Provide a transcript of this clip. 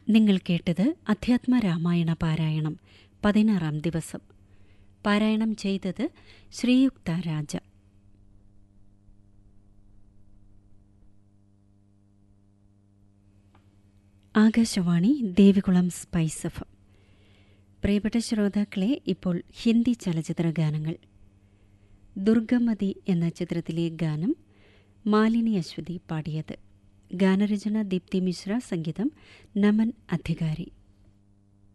നിങ്ങൾ കേട്ടത് അധ്യാത്മ രാമായണ പാരായണം പതിനാറാം ദിവസം പാരായണം ചെയ്തത് ശ്രീയുക്ത രാജ ആകാശവാണി ദേവികുളം സ്പൈസ് എഫ് പ്രിയപ്പെട്ട ശ്രോതാക്കളെ ഇപ്പോൾ ഹിന്ദി ചലച്ചിത്ര ഗാനങ്ങൾ ദുർഗമതി എന്ന ചിത്രത്തിലെ ഗാനം മാലിനി അശ്വതി പാടിയത് ഗാനരചന ദീപ്തി മിശ്ര സംഗീതം നമൻ അധികാരി